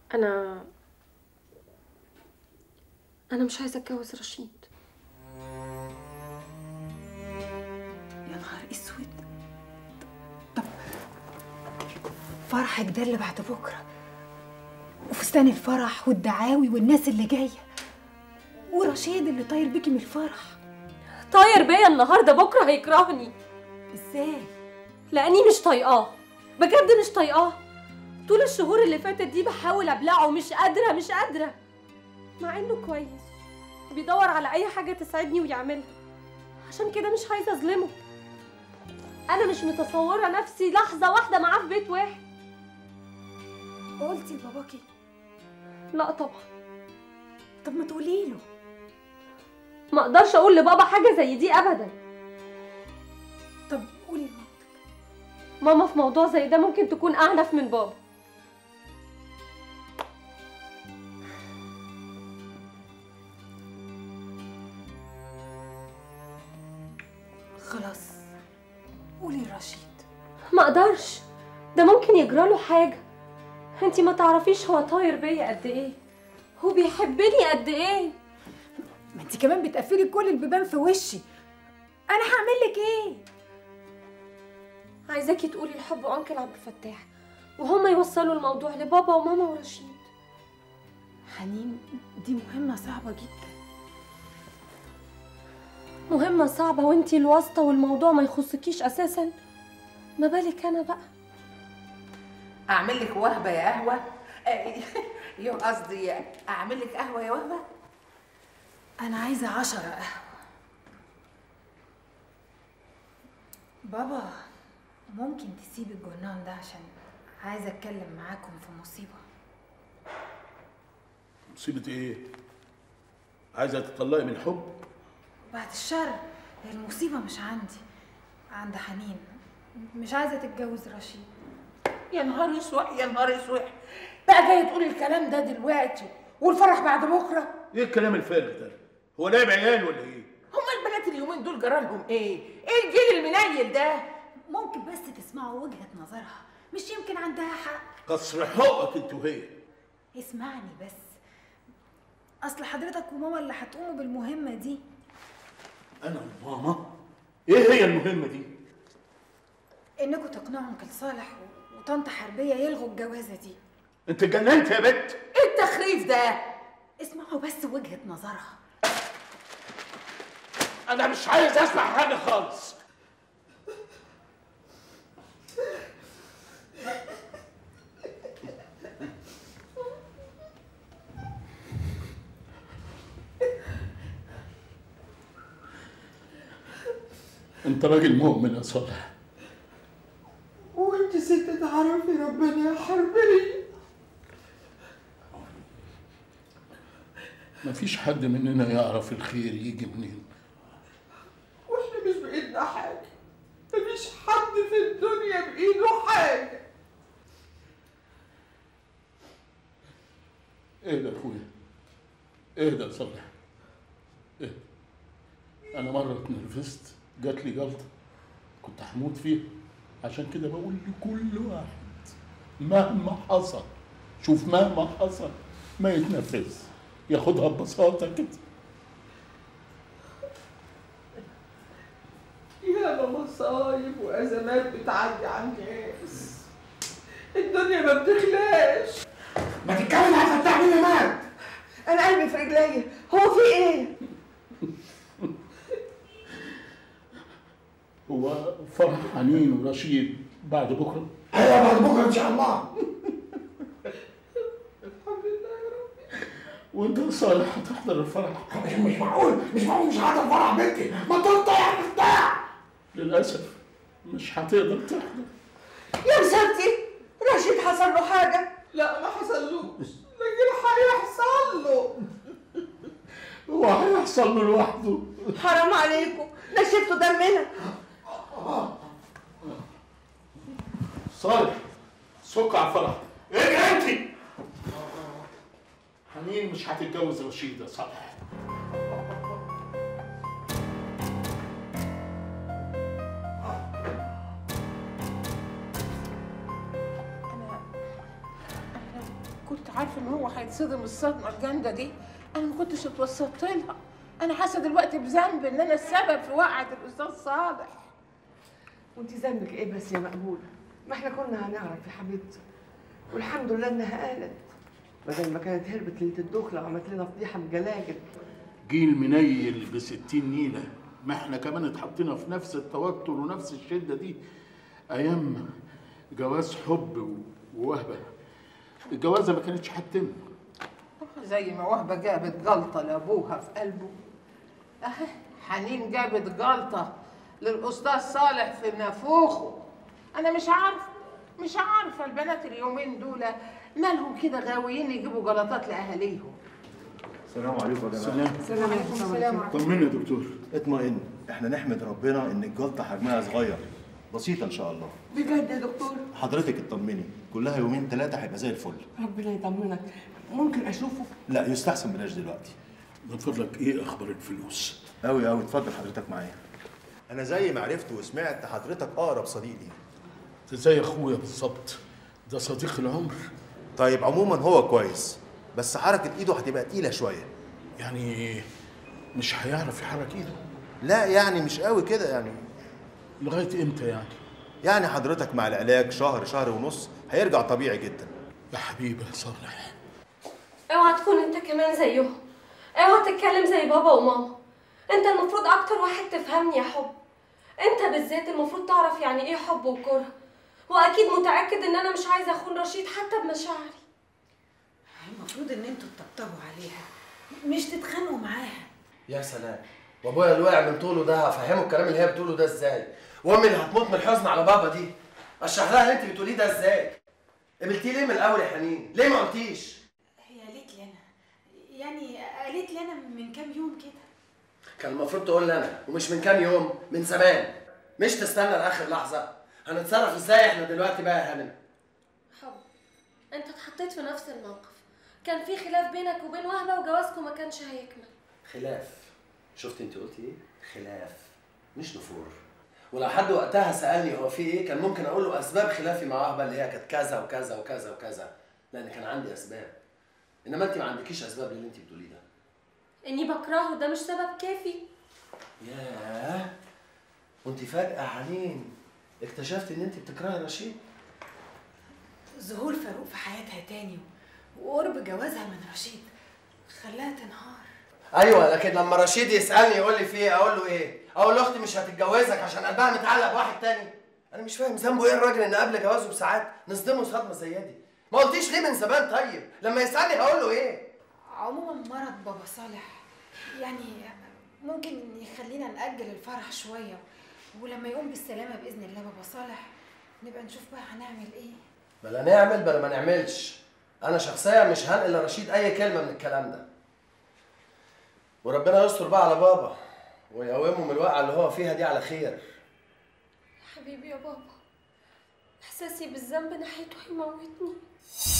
انا انا مش عايزه اتجوز رشيد يا نهار اسود طب فرحك ده اللي بعد بكره وفستان الفرح والدعاوي والناس اللي جايه ورشيد اللي طاير بيكي من الفرح طاير بيا النهارده بكره هيكرهني ازاي لاني مش طايقاه بجد مش طايقاه طول الشهور اللي فاتت دي بحاول ابلعه مش قادره مش قادره مع انه كويس بيدور على اي حاجه تسعدني ويعملها عشان كده مش عايزه اظلمه انا مش متصوره نفسي لحظه واحده معاه في بيت واحد قلتي لباباكي لا طبعا طب ما تقولي له ما اقدرش اقول لبابا حاجه زي دي ابدا طب قولي لمامتك ماما في موضوع زي ده ممكن تكون اعنف من بابا خلاص قولي لرشيد ما اقدرش ده ممكن يجرى له حاجه انتي ما تعرفيش هو طاير بيا قد ايه هو بيحبني قد ايه ما انت كمان بتقفلي كل البيبان في وشي انا هعمل لك ايه عايزاكي تقولي لحب انكل عبد الفتاح وهما يوصلوا الموضوع لبابا وماما ورشيد حنين دي مهمه صعبه جدا مهمة صعبة وانتي الواسطة والموضوع ما يخصكيش اساسا ما بالك انا بقى اعمل لك وهبه يا قهوه آه، يا قصدي اعمل لك قهوه يا وهبه انا عايزه عشرة قهوه بابا ممكن تسيب الجرنان ده عشان عايزه اتكلم معاكم في مصيبه مصيبة ايه؟ عايزة تطلقي من الحب؟ بعد الشر المصيبه مش عندي عند حنين مش عايزه تتجوز رشيد يا نهار اسوح يا نهار اسوح بقى جاي تقولي الكلام ده دلوقتي والفرح بعد بكره ايه الكلام الفارغ ده؟ هو لعب عيال ولا ايه؟ هما البنات اليومين دول جرالهم ايه ايه الجيل المنيل ده ممكن بس تسمعوا وجهه نظرها مش يمكن عندها حق قصر حقك انت وهي اسمعني بس اصل حضرتك وماما اللي هتقوموا بالمهمه دي انا وماما؟ ايه هي المهمة دي؟ انكم تقنعوا انكل صالح و- وطنط حربيه يلغوا الجوازه دي انت اتجننت يا بت؟ ايه التخريف ده اسمعوا بس وجهه نظرها انا مش عايز اسمع حاجة خالص انت راجل مؤمن يا صالح وانت ست تعرفي ربنا يا حربي مفيش حد مننا يعرف الخير يجي منين واحنا مش بايدنا حاجه مفيش حد في الدنيا بايده حاجه اهدى يا اخويا اهدى يا صالح اهدى انا مره اتنرفزت جات لي جلطه كنت هموت فيها عشان كده بقول لكل واحد مهما حصل شوف مهما حصل ما يتنرفز ياخدها ببساطه كده ياما مصايب وازمات بتعدي على الناس الدنيا ما بتخلاش ما تتكلم عن فتح مين مات انا قلبي في رجليا هو في ايه هو فرح حنين ورشيد بعد بكره ايوه بعد بكره ان شاء الله الحمد لله يا رب وانت يا صالح هتحضر الفرح مش مش معقول مش معقول مش هقدر فرح بنتي ما تنطق يا مفتاح للاسف مش هتقدر تحضر يا مسابتي رشيد حصل له حاجه لا ما حصلوش لكن هيحصل له هو هيحصل له لوحده حرام عليكم نشفتوا دمنا صالح سك على الفرح ايه انت حنين مش هتتجوز رشيد يا صالح انا انا كنت عارفه ان هو هيتصدم الصدمه الجامده دي انا ما كنتش اتوسطت لها انا حاسه دلوقتي بذنب ان انا السبب في وقعه الاستاذ صالح وانت ذنبك ايه بس يا مقبوله ما احنا كنا هنعرف يا حبيبتي والحمد لله انها قالت بدل ما كانت هربت ليله الدخله وعملت لنا فضيحه بجلاجل جيل منيل بستين نيلة ما احنا كمان اتحطينا في نفس التوتر ونفس الشدة دي أيام جواز حب و- ووهبة الجوازة ما كانتش هتتم زي ما وهبه جابت جلطه لابوها في قلبه اهي حنين جابت جلطه للاستاذ صالح في نافوخه انا مش عارفه مش عارفه البنات اليومين دول مالهم كده غاويين يجيبوا جلطات لاهاليهم السلام عليكم يا جماعه سلام السلام طمنا يا دكتور اطمئن احنا نحمد ربنا ان الجلطه حجمها صغير بسيطه ان شاء الله بجد يا دكتور حضرتك اطمني كلها يومين ثلاثه هيبقى زي الفل ربنا يطمنك ممكن اشوفه لا يستحسن بلاش دلوقتي من فضلك ايه اخبار الفلوس قوي قوي اتفضل حضرتك معايا انا زي ما عرفت وسمعت حضرتك اقرب صديق لي انت زي اخويا بالظبط ده صديق العمر طيب عموما هو كويس بس حركه ايده هتبقى تقيله شويه يعني مش هيعرف يحرك ايده لا يعني مش قوي كده يعني لغايه امتى يعني يعني حضرتك مع العلاج شهر شهر ونص هيرجع طبيعي جدا يا حبيبي يا صالح اوعى تكون انت كمان زيهم اوعى تتكلم زي بابا وماما انت المفروض اكتر واحد تفهمني يا حب انت بالذات المفروض تعرف يعني ايه حب وكره واكيد متاكد ان انا مش عايزه اخون رشيد حتى بمشاعري المفروض ان انتوا تطبطبوا عليها مش تتخانقوا معاها يا سلام وابويا اللي وقع من طوله ده هفهمه الكلام اللي هي بتقوله ده ازاي وامي اللي هتموت من الحزن على بابا دي اشرح لها اللي انت بتقوليه ده ازاي قبلتيه ليه من الاول يا حنين ليه ما قلتيش هي قالت لي انا يعني قالت لي انا من كام يوم كده كان المفروض تقول لي انا ومش من كام يوم من زمان مش تستنى لاخر لحظه هنتصرف ازاي احنا دلوقتي بقى يا هانم حب انت اتحطيت في نفس الموقف كان في خلاف بينك وبين وهبه وجوازكم ما كانش هيكمل خلاف شفت انت قلتي ايه خلاف مش نفور ولو حد وقتها سالني هو في ايه كان ممكن اقول له اسباب خلافي مع وهبه اللي هي كانت كذا وكذا وكذا وكذا لان كان عندي اسباب انما انت ما عندكيش اسباب للي انت بتقوليه ده اني بكرهه ده مش سبب كافي ياه وانت فجاه حنين اكتشفت ان انت بتكرهي رشيد ظهور فاروق في حياتها تاني وقرب جوازها من رشيد خلاها تنهار ايوه لكن لما رشيد يسالني يقول لي في ايه اقول له ايه اقول له اختي مش هتتجوزك عشان قلبها متعلق بواحد تاني انا مش فاهم ذنبه ايه الراجل ان قبل جوازه بساعات نصدمه صدمه زي دي ما قلتيش ليه من زمان طيب لما يسالني هقول له ايه عموما مرض بابا صالح يعني ممكن يخلينا نأجل الفرح شوية ولما يقوم بالسلامة بإذن الله بابا صالح نبقى نشوف بقى هنعمل إيه بلا نعمل بلا ما نعملش انا شخصيا مش هنقل لرشيد اي كلمه من الكلام ده وربنا يستر بقى على بابا ويقومه من الوقعه اللي هو فيها دي على خير حبيبي يا بابا احساسي بالذنب ناحيته هيموتني